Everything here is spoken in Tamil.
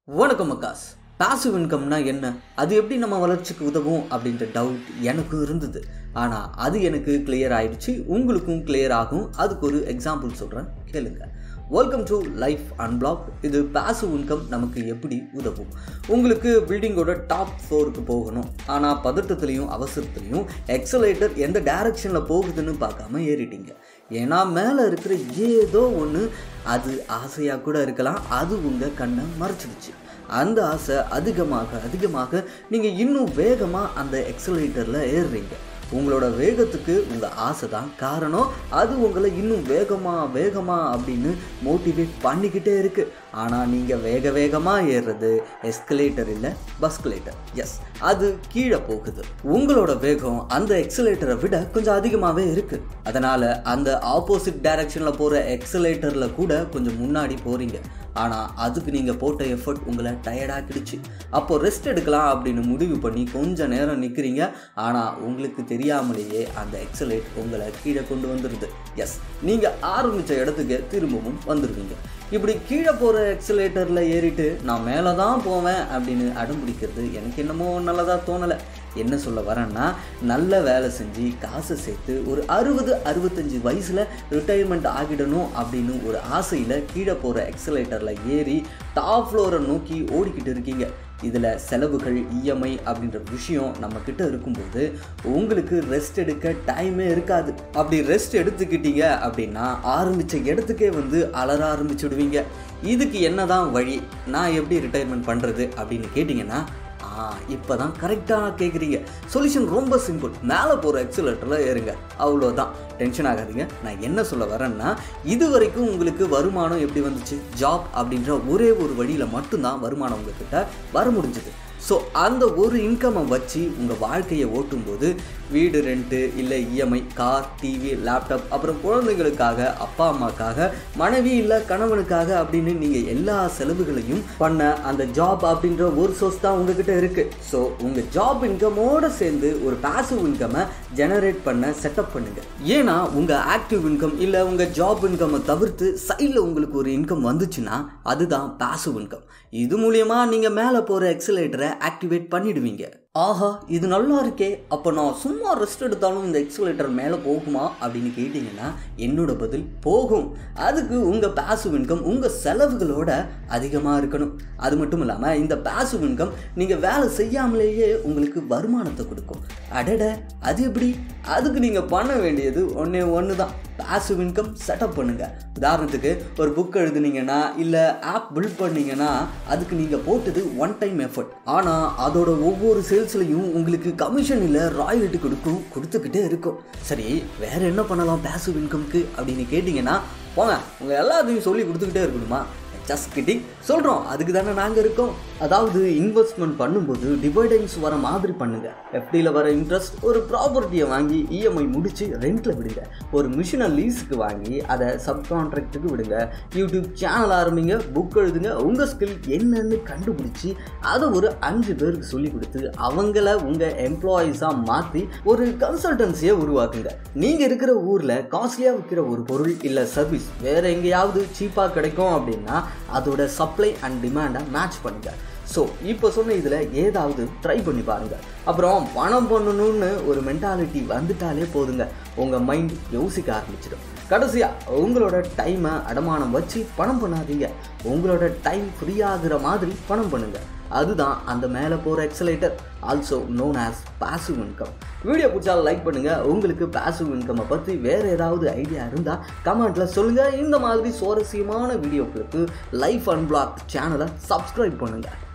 வணக்கம் அக்காஸ் பாசிவ் இன்கம்னா என்ன அது எப்படி நம்ம வளர்ச்சிக்கு உதவும் அப்படின்ற டவுட் எனக்கும் இருந்தது ஆனால் அது எனக்கு கிளியர் ஆயிடுச்சு உங்களுக்கும் கிளியர் ஆகும் அதுக்கு ஒரு எக்ஸாம்பிள் சொல்கிறேன் கேளுங்க வெல்கம் டு லைஃப் அன்பிளாக் இது பாசிவ் இன்கம் நமக்கு எப்படி உதவும் உங்களுக்கு பில்டிங்கோட டாப் ஃப்ளோருக்கு போகணும் ஆனால் பதட்டத்துலேயும் அவசரத்துலேயும் எக்ஸலேட்டர் எந்த டைரக்ஷனில் போகுதுன்னு பார்க்காம ஏறிட்டீங்க ஏன்னா மேலே இருக்கிற ஏதோ ஒன்று அது ஆசையாக கூட இருக்கலாம் அது உங்கள் கண்ணை மறைச்சிடுச்சு அந்த ஆசை அதிகமாக அதிகமாக நீங்கள் இன்னும் வேகமாக அந்த எக்ஸலேட்டரில் ஏறுறீங்க உங்களோட வேகத்துக்கு உங்கள் ஆசை தான் காரணம் அது உங்களை இன்னும் வேகமாக வேகமாக அப்படின்னு மோட்டிவேட் பண்ணிக்கிட்டே இருக்குது ஆனால் நீங்கள் வேக வேகமாக ஏறுறது எஸ்கலேட்டர் இல்லை பஸ்கலேட்டர் எஸ் அது கீழே போகுது உங்களோட வேகம் அந்த எக்ஸலேட்டரை விட கொஞ்சம் அதிகமாகவே இருக்குது அதனால் அந்த ஆப்போசிட் டைரக்ஷனில் போகிற எக்ஸலேட்டரில் கூட கொஞ்சம் முன்னாடி போகிறீங்க ஆனால் அதுக்கு நீங்கள் போட்ட எஃபர்ட் உங்களை டயர்டாக்கிடுச்சு அப்போ ரெஸ்ட் எடுக்கலாம் அப்படின்னு முடிவு பண்ணி கொஞ்சம் நேரம் நிற்கிறீங்க ஆனால் உங்களுக்கு தெரியாமலேயே அந்த எக்ஸலேட் உங்களை கீழே கொண்டு வந்துடுது எஸ் நீங்கள் ஆரம்பித்த இடத்துக்கு திரும்பவும் வந்துடுவீங்க இப்படி கீழே போகிற எக்ஸலேட்டரில் ஏறிட்டு நான் மேலே தான் போவேன் அப்படின்னு அடம் பிடிக்கிறது எனக்கு என்னமோ நல்லதாக தோணலை என்ன சொல்ல வரேன்னா நல்ல வேலை செஞ்சு காசை சேர்த்து ஒரு அறுபது அறுபத்தஞ்சு வயசில் ரிட்டையர்மெண்ட் ஆகிடணும் அப்படின்னு ஒரு ஆசையில் கீழே போகிற எக்ஸலேட்டரில் ஏறி டாப் ஃப்ளோரை நோக்கி ஓடிக்கிட்டு இருக்கீங்க இதில் செலவுகள் இஎம்ஐ அப்படின்ற விஷயம் நம்மக்கிட்ட இருக்கும்போது உங்களுக்கு ரெஸ்ட் எடுக்க டைமே இருக்காது அப்படி ரெஸ்ட் எடுத்துக்கிட்டீங்க அப்படின்னா ஆரம்பித்த இடத்துக்கே வந்து அலற ஆரம்பிச்சுடுவீங்க இதுக்கு என்னதான் வழி நான் எப்படி ரிட்டையர்மெண்ட் பண்ணுறது அப்படின்னு கேட்டிங்கன்னா ஆ இப்போ தான் கரெக்டாக கேட்குறீங்க சொல்யூஷன் ரொம்ப சிம்பிள் மேலே போகிற எக்ஸலேட்டரில் ஏறுங்க அவ்வளோதான் டென்ஷன் ஆகாதீங்க நான் என்ன சொல்ல வரேன்னா இது வரைக்கும் உங்களுக்கு வருமானம் எப்படி வந்துச்சு ஜாப் அப்படின்ற ஒரே ஒரு வழியில் மட்டும்தான் வருமானம் உங்ககிட்ட வர முடிஞ்சது ஸோ அந்த ஒரு இன்கம்மை வச்சு உங்கள் வாழ்க்கையை ஓட்டும்போது வீடு ரெண்ட்டு இல்லை இஎம்ஐ கார் டிவி லேப்டாப் அப்புறம் குழந்தைகளுக்காக அப்பா அம்மாக்காக மனைவி இல்லை கணவனுக்காக அப்படின்னு நீங்கள் எல்லா செலவுகளையும் பண்ண அந்த ஜாப் அப்படின்ற ஒரு சோர்ஸ் தான் உங்ககிட்ட இருக்குது ஸோ உங்கள் ஜாப் இன்கமோடு சேர்ந்து ஒரு பாசிவ் இன்கம்மை ஜெனரேட் பண்ண செட்டப் பண்ணுங்கள் ஏன்னா உங்கள் ஆக்டிவ் இன்கம் இல்லை உங்கள் ஜாப் இன்கம்மை தவிர்த்து சைடில் உங்களுக்கு ஒரு இன்கம் வந்துச்சுன்னா அதுதான் பாசிவ் இன்கம் இது மூலியமாக நீங்கள் மேலே போகிற எக்ஸலேட்டரை ஆக்டிவேட் பண்ணிடுவீங்க ஆஹா இது நல்லா இருக்கே அப்போ நான் சும்மா ரெஸ்ட் எடுத்தாலும் இந்த எக்ஸலேட்டர் மேலே போகுமா அப்படின்னு கேட்டிங்கன்னா என்னோட பதில் போகும் அதுக்கு உங்கள் பாசிவ் இன்கம் உங்கள் செலவுகளோட அதிகமாக இருக்கணும் அது மட்டும் இல்லாமல் இந்த பாசிவ் இன்கம் நீங்கள் வேலை செய்யாமலேயே உங்களுக்கு வருமானத்தை கொடுக்கும் அடட அது எப்படி அதுக்கு நீங்கள் பண்ண வேண்டியது ஒன்றே ஒன்று தான் பாசிவ் இன்கம் செட்டப் பண்ணுங்கள் உதாரணத்துக்கு ஒரு புக் எழுதுனீங்கன்னா இல்லை ஆப் பில்ட் பண்ணீங்கன்னா அதுக்கு நீங்கள் போட்டது ஒன் டைம் எஃபர்ட் ஆனால் அதோட ஒவ்வொரு சேல்ஸ்லையும் உங்களுக்கு கமிஷன் இல்லை ராயல்ட்டி கொடுக்கும் கொடுத்துக்கிட்டே இருக்கும் சரி வேற என்ன பண்ணலாம் பாசிவ் இன்கம்க்கு அப்படின்னு கேட்டிங்கன்னா போங்க உங்கள் எல்லாத்தையும் சொல்லி கொடுத்துக்கிட்டே இருக்கணுமா ஜஸ்ட் கிட்டிங் சொல்கிறோம் அதுக்கு தானே நாங்கள் இருக்கோம் அதாவது இன்வெஸ்ட்மெண்ட் பண்ணும்போது டிவைடன்ஸ் வர மாதிரி பண்ணுங்கள் எஃப்டியில் வர இன்ட்ரெஸ்ட் ஒரு ப்ராப்பர்ட்டியை வாங்கி இஎம்ஐ முடித்து ரெண்ட்டில் விடுங்க ஒரு மிஷினை லீஸுக்கு வாங்கி அதை சப் கான்ட்ராக்டுக்கு விடுங்க யூடியூப் சேனல் ஆரம்பிங்க புக் எழுதுங்க உங்கள் ஸ்கில் என்னன்னு கண்டுபிடிச்சி அதை ஒரு அஞ்சு பேருக்கு சொல்லி கொடுத்து அவங்கள உங்கள் எம்ப்ளாயீஸாக மாற்றி ஒரு கன்சல்டன்சியை உருவாக்குங்க நீங்கள் இருக்கிற ஊரில் காஸ்ட்லியாக விற்கிற ஒரு பொருள் இல்லை சர்வீஸ் வேறு எங்கேயாவது சீப்பாக கிடைக்கும் அப்படின்னா அதோட சப்ளை அண்ட் டிமாண்டை மேட்ச் பண்ணுங்க ஸோ இப்போ சொன்ன இதில் ஏதாவது ட்ரை பண்ணி பாருங்கள் அப்புறம் பணம் பண்ணணும்னு ஒரு மென்டாலிட்டி வந்துட்டாலே போதுங்க உங்கள் மைண்ட் யோசிக்க ஆரம்பிச்சிடும் கடைசியாக உங்களோட டைமை அடமானம் வச்சு பணம் பண்ணாதீங்க உங்களோட டைம் ஃப்ரீ ஆகுற மாதிரி பணம் பண்ணுங்கள் அதுதான் அந்த மேலே போகிற escalator also known as passive income video பிடிச்சா லைக் பண்ணுங்கள் உங்களுக்கு பாசிவ் இன்கம்மை பற்றி வேறு ஏதாவது ஐடியா இருந்தால் கமெண்ட்டில் சொல்லுங்கள் இந்த மாதிரி சுவாரஸ்யமான வீடியோக்களுக்கு லைஃப் அன்பிளாக் சேனலை சப்ஸ்கிரைப் பண்ணுங்கள்